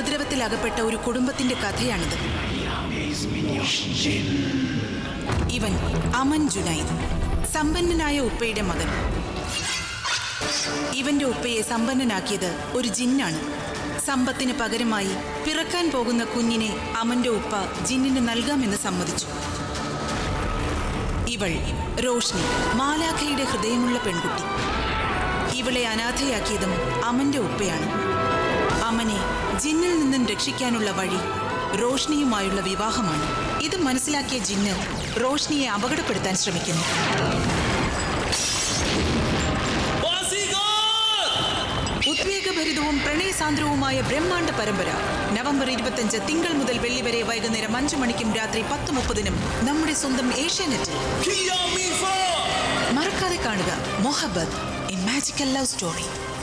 ഉപദ്രവത്തിലകപ്പെട്ട ഒരു കുടുംബത്തിന്റെ കഥയാണിത് ഇവൻ അമൻ ജുനൈദ് സമ്പന്നനായ ഉപ്പയുടെ മകൻ ഇവന്റെ ഉപ്പയെ സമ്പന്നനാക്കിയത് ഒരു ജിന്നാണ് സമ്പത്തിന് പകരമായി പിറക്കാൻ പോകുന്ന കുഞ്ഞിനെ അമന്റെ ഉപ്പ ജിന്നിന് നൽകാമെന്ന് സമ്മതിച്ചു ഇവൾ റോഷ്നി മാലാഖയുടെ ഹൃദയമുള്ള പെൺകുട്ടി ഇവളെ അനാഥയാക്കിയതും അമന്റെ ഉപ്പയാണ് അമനെ ജിന്നിൽ നിന്നും രക്ഷിക്കാനുള്ള വഴി റോഷ്നിയുമായുള്ള വിവാഹമാണ് ഇത് മനസ്സിലാക്കിയ ജിന്ന് റോഷ്നിയെ അപകടപ്പെടുത്താൻ ശ്രമിക്കുന്നു ഉദ്വേഗഭരിതവും പ്രണയസാന്ദ്രവുമായ ബ്രഹ്മാണ്ഡ പരമ്പര നവംബർ ഇരുപത്തഞ്ച് തിങ്കൾ മുതൽ വെള്ളി വരെ വൈകുന്നേരം അഞ്ചു മണിക്കും രാത്രി പത്ത് മുപ്പതിനും നമ്മുടെ സ്വന്തം ഏഷ്യാനെറ്റിൽ മറക്കാതെ കാണുക Mohabbat a magical love story